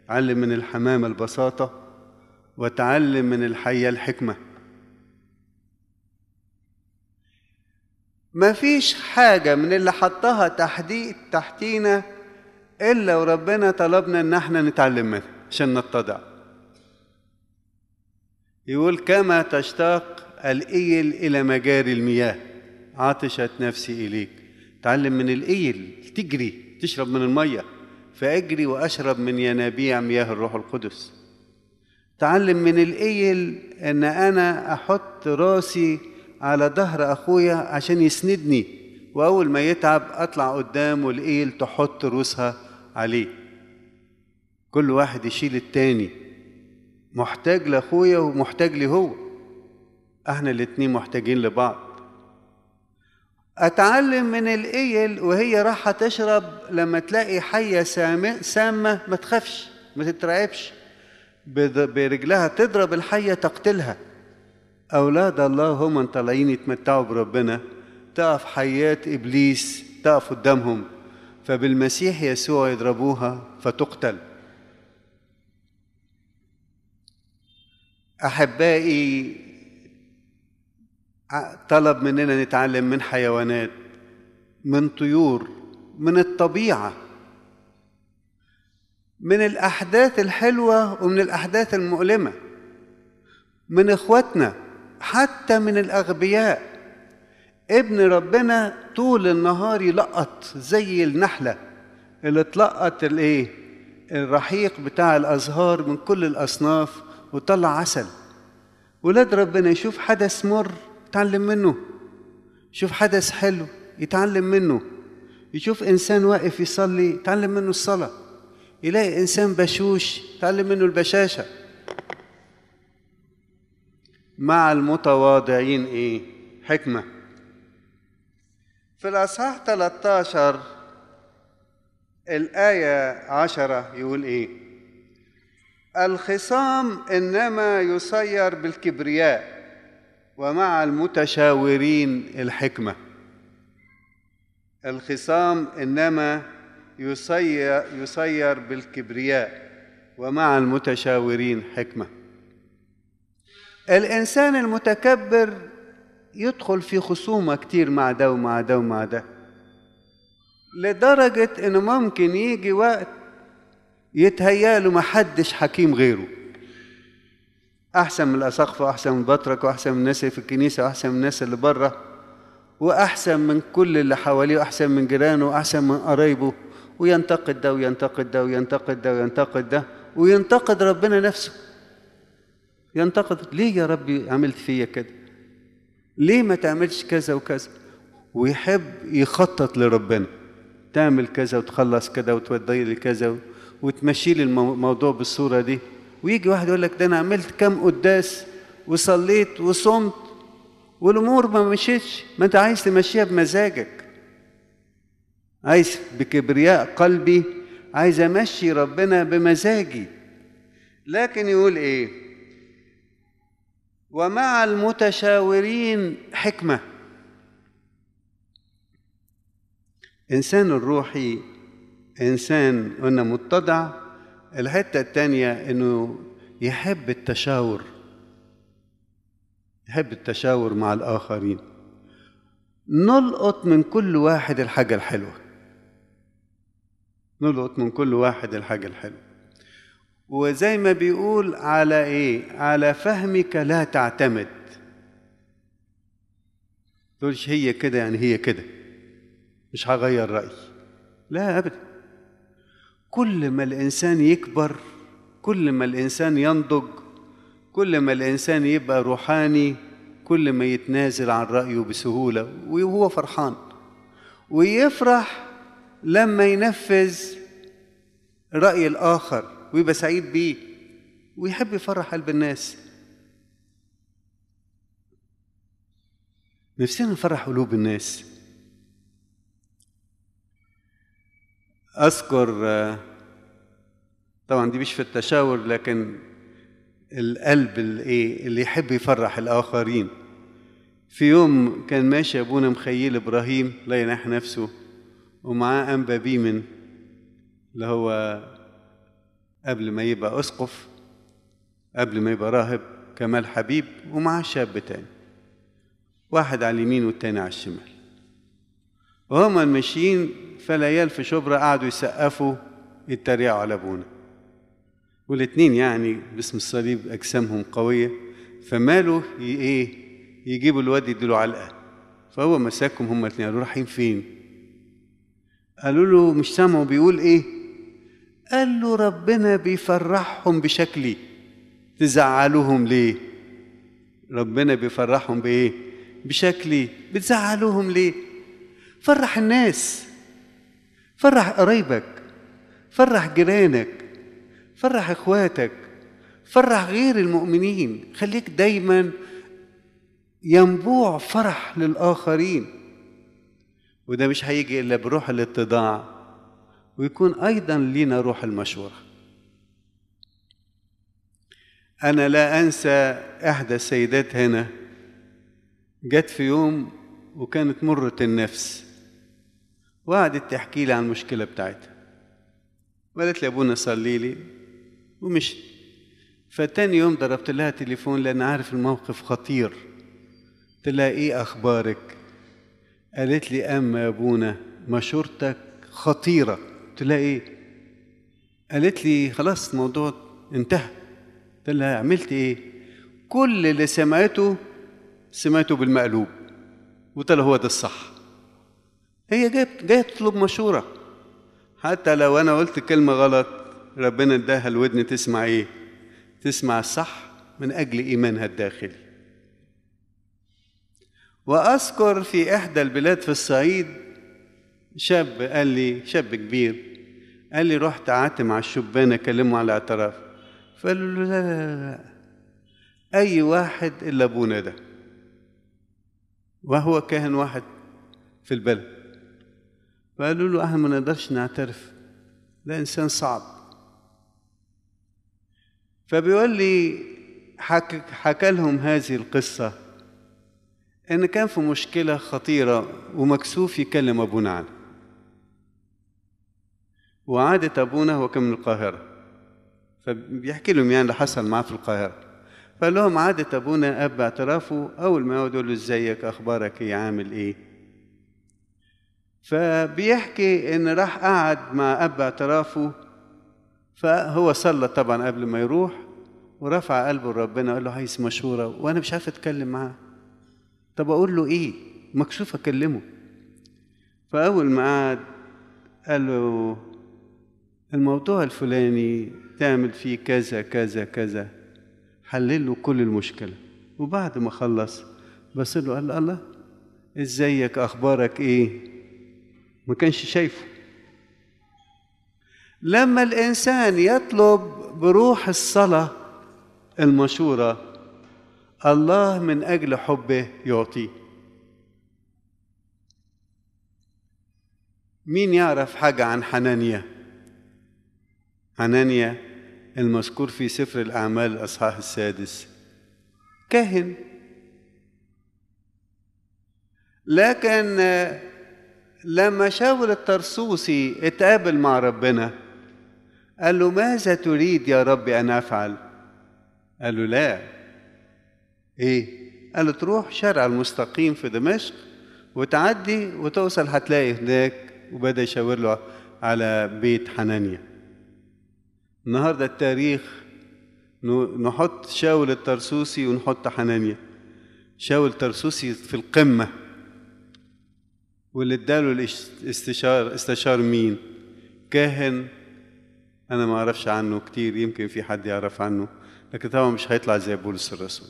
علم من الحمامة البساطة وتعلم من الحية الحكمة ما فيش حاجة من اللي حطها تحديد تحتينا إلا وربنا طلبنا إن احنا نتعلم منها عشان نتضع يقول كما تشتاق الإيل إلى مجاري المياه عطشت نفسي إليك تعلم من الإيل تجري تشرب من المية فأجري وأشرب من ينابيع مياه الروح القدس تعلم من الإيل إن أنا أحط راسي على ظهر أخويا عشان يسندني وأول ما يتعب أطلع قدام والإيل تحط روسها عليه كل واحد يشيل التاني محتاج لأخويا ومحتاج لي هو احنا الاتنين محتاجين لبعض اتعلم من الايل وهي رايحه تشرب لما تلاقي حيه سامه ما تخافش ما تترعبش برجلها تضرب الحيه تقتلها اولاد الله هم طالعين يتمتعوا بربنا تقف حيات ابليس تقف قدامهم فبالمسيح يسوع يضربوها فتقتل احبائي طلب مننا نتعلم من حيوانات من طيور من الطبيعه من الاحداث الحلوه ومن الاحداث المؤلمه من اخواتنا حتى من الاغبياء ابن ربنا طول النهار يلقط زي النحله اللي تلقط الايه الرحيق بتاع الازهار من كل الاصناف وطلع عسل ولاد ربنا يشوف حدث مر يتعلم منه يشوف حدث حلو يتعلم منه يشوف انسان واقف يصلي يتعلم منه الصلاه يلاقي انسان بشوش يتعلم منه البشاشه مع المتواضعين ايه حكمه في الاصحاح 13 الايه عشرة يقول ايه الخصام انما يصير بالكبرياء ومع المتشاورين الحكمه الخصام انما يصير يصير بالكبرياء ومع المتشاورين حكمه الانسان المتكبر يدخل في خصومه كتير مع ده ومع ده ومع ده لدرجه انه ممكن يجي وقت يتهيأله محدش حكيم غيره أحسن من الأساقفة وأحسن من البطرك وأحسن من الناس اللي في الكنيسة وأحسن من الناس اللي بره وأحسن من كل اللي حواليه وأحسن من جيرانه وأحسن من قرايبه وينتقد ده وينتقد ده وينتقد ده وينتقد ده وينتقد ربنا نفسه ينتقد ليه يا ربي عملت فيا كده ليه ما تعملش كذا وكذا ويحب يخطط لربنا تعمل كذا وتخلص كذا وتودي لي كذا وتمشي لي الموضوع بالصورة دي ويجي واحد يقول لك ده أنا عملت كام قداس وصليت وصمت والأمور ما مشيتش ما أنت عايز تمشيها بمزاجك عايز بكبرياء قلبي عايز أمشي ربنا بمزاجي لكن يقول إيه ومع المتشاورين حكمة إنسان الروحي إنسان قلنا متضع الحتة التانية إنه يحب التشاور يحب التشاور مع الآخرين نلقط من كل واحد الحاجة الحلوة نلقط من كل واحد الحاجة الحلوة وزي ما بيقول على ايه على فهمك لا تعتمد تقولش هي كده يعني هي كده مش هغير رأيي لا أبدا كل ما الإنسان يكبر كل ما الإنسان ينضج كل ما الإنسان يبقى روحاني كل ما يتنازل عن رأيه بسهولة وهو فرحان ويفرح لما ينفذ رأي الآخر ويبقى سعيد بيه ويحب يفرح قلب الناس نفسنا نفرح قلوب الناس أذكر طبعا دي مش في التشاور لكن القلب الايه اللي يحب يفرح الآخرين في يوم كان ماشي أبونا مخيل إبراهيم لا ينح نفسه ومعاه أنبا بيمن اللي هو قبل ما يبقى أسقف قبل ما يبقى راهب كمال حبيب ومعاه شاب تاني واحد على اليمين والتاني على الشمال وهما ماشيين فالعيال في شبرا قعدوا يسقفوا يتريقوا على ابونا والاتنين يعني باسم الصليب اجسامهم قويه فمالوا ايه يجيبوا الواد يديله علقه فهو مساكهم هما الاتنين قالوا رايحين فين قالوا له مش سامعوا بيقول ايه قال له ربنا بيفرحهم بشكلي تزعلوهم ليه ربنا بيفرحهم بايه بشكلي بتزعلوهم ليه فرح الناس فرح قرايبك فرح جيرانك فرح اخواتك فرح غير المؤمنين خليك دايما ينبوع فرح للاخرين وده مش هيجي الا بروح الاتضاع ويكون ايضا لينا روح المشوره انا لا انسى احدى السيدات هنا جت في يوم وكانت مرة النفس وقعدت تحكي لي عن المشكلة بتاعتها وقالت لي أبونا صلي لي ومشي فتاني يوم ضربت لها تليفون لأن عارف الموقف خطير قلت لها إيه أخبارك قالت لي أما يا أبونا مشورتك خطيرة قلت لها إيه قالت لي خلاص الموضوع انتهى قلت لها عملت إيه كل اللي سمعته سمعته بالمقلوب قلت له هو ده الصح هي جايه جايه تطلب مشوره حتى لو انا قلت كلمه غلط ربنا اداها الودن تسمع ايه تسمع الصح من اجل ايمانها الداخلي واذكر في احدى البلاد في الصعيد شاب قال لي شاب كبير قال لي رحت قعدت مع الشبان اكلمه على الاعتراف فقالوا له لا لا لا اي واحد الا ابونا ده وهو كاهن واحد في البلد فقالوا له احنا ما نقدرش نعترف ده انسان صعب فبيقول لي حكى, حكى لهم هذه القصة إن كان في مشكلة خطيرة ومكسوف يكلم أبونا عنها وعادة أبونا هو كان من القاهرة فبيحكي لهم يعني اللي حصل معاه في القاهرة فقال لهم عادة أبونا أب اعترافه أول ما يقعد يقول له إزيك أخبارك إيه عامل إيه فبيحكي إن راح قعد مع أب اعترافه فهو صلى طبعا قبل ما يروح ورفع قلبه لربنا قال له عايز مشورة وأنا مش عارف أتكلم معاه طب أقول له إيه مكسوف أكلمه فأول ما قعد قال له الموضوع الفلاني تعمل فيه كذا كذا كذا حلل له كل المشكلة وبعد ما خلص بص له قال له الله ازيك اخبارك ايه ما كانش شايفه لما الانسان يطلب بروح الصلاه المشوره الله من اجل حبه يعطيه مين يعرف حاجه عن حنانيا حنانيا المذكور في سفر الأعمال الأصحاح السادس كاهن لكن لما شاول الترسوسي اتقابل مع ربنا قال له ماذا تريد يا رب أن أفعل قال له لا إيه قال له تروح شارع المستقيم في دمشق وتعدي وتوصل هتلاقي هناك وبدأ يشاور له على بيت حنانيا النهارده التاريخ نحط شاول الترسوسي ونحط حنانيا شاول الترسوسي في القمة واللي اداله الاستشار استشار مين كاهن انا ما اعرفش عنه كتير يمكن في حد يعرف عنه لكن طبعا مش هيطلع زي بولس الرسول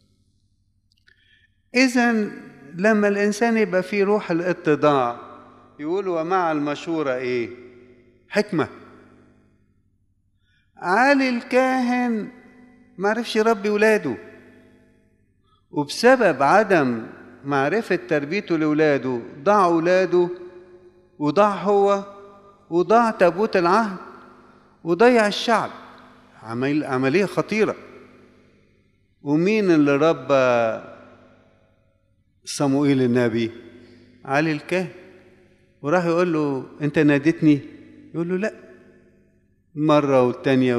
اذا لما الانسان يبقى فيه روح الاتضاع يقول ومع المشورة ايه حكمه علي الكاهن ما عرفش يربي ولاده وبسبب عدم معرفة تربيته لولاده ضاع ولاده وضاع هو وضاع تابوت العهد وضيع الشعب عمل عملية خطيرة ومين اللي ربى صموئيل النبي علي الكاهن وراح يقول له انت ناديتني يقول له لا مرة والتانية